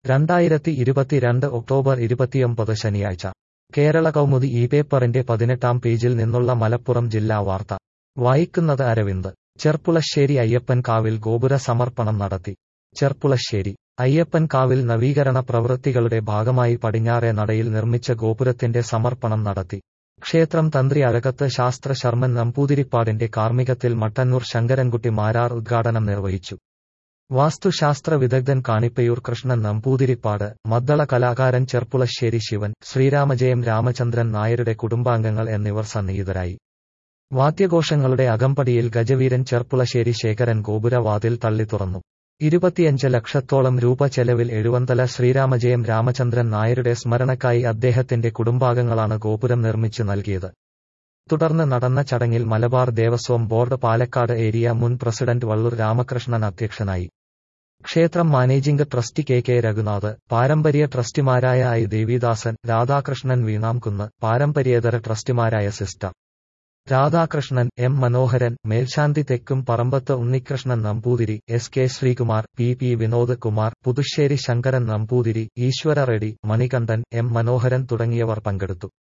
രണ്ടായിരത്തി ഇരുപത്തിരണ്ട് ഒക്ടോബർ ഇരുപത്തിയൊമ്പത് ശനിയാഴ്ച കേരള കൗമുദി ഈ പേപ്പറിന്റെ പതിനെട്ടാം പേജിൽ നിന്നുള്ള മലപ്പുറം ജില്ലാ വാർത്ത വായിക്കുന്നത് അരവിന്ദ് ചെർപ്പുളശ്ശേരി അയ്യപ്പൻ കാവിൽ ഗോപുര സമർപ്പണം നടത്തി ചെർപ്പുളശ്ശേരി അയ്യപ്പൻ കാവിൽ നവീകരണ പ്രവൃത്തികളുടെ ഭാഗമായി പടിഞ്ഞാറേ നടയിൽ നിർമ്മിച്ച ഗോപുരത്തിന്റെ സമർപ്പണം നടത്തി ക്ഷേത്രം തന്ത്രി അഴകത്ത് ശാസ്ത്ര ശർമ്മൻ നമ്പൂതിരിപ്പാടിന്റെ കാർമ്മികത്തിൽ മട്ടന്നൂർ ശങ്കരൻകുട്ടി മാരാർ ഉദ്ഘാടനം നിർവഹിച്ചു വാസ്തുശാസ്ത്ര വിദഗ്ധൻ കാണിപ്പയൂർ കൃഷ്ണൻ നമ്പൂതിരിപ്പാട് മദ്ദള കലാകാരൻ ചെർപ്പുളശ്ശേരി ശിവൻ ശ്രീരാമജയം രാമചന്ദ്രൻ നായരുടെ കുടുംബാംഗങ്ങൾ എന്നിവർ സന്നിഹിതരായി വാദ്യഘോഷങ്ങളുടെ അകമ്പടിയിൽ ഗജവീരൻ ചെർപ്പുളശ്ശേരി ശേഖരൻ ഗോപുരവാതിൽ തള്ളി തുറന്നു ഇരുപത്തിയഞ്ച് ലക്ഷത്തോളം രൂപ ചെലവിൽ എഴുവന്തല ശ്രീരാമജയം രാമചന്ദ്രൻ നായരുടെ സ്മരണക്കായി അദ്ദേഹത്തിന്റെ കുടുംബാംഗങ്ങളാണ് ഗോപുരം നിർമ്മിച്ചു നൽകിയത് തുടർന്ന് നടന്ന ചടങ്ങിൽ മലബാർ ദേവസ്വം ബോർഡ് പാലക്കാട് ഏരിയ മുൻ പ്രസിഡന്റ് വള്ളൂർ രാമകൃഷ്ണൻ അധ്യക്ഷനായി ക്ഷേത്രം managing trustee K K Raghunath പാരമ്പര്യ ട്രസ്റ്റിമാരായ ഐ ദേവിദാസൻ രാധാകൃഷ്ണൻ വീണാംകുന്ന് പാരമ്പര്യേതര ട്രസ്റ്റിമാരായ സിസ്റ്റർ രാധാകൃഷ്ണൻ എം മനോഹരൻ മേൽശാന്തി Thekkumparambath Unnikrishnan Namboothiri S K Sreekumar P P Vinod Kumar Puthussery Sankaran Namboothiri Eswara Reddy Manikandan M മനോഹരൻ തുടങ്ങിയവർ പങ്കെടുത്തു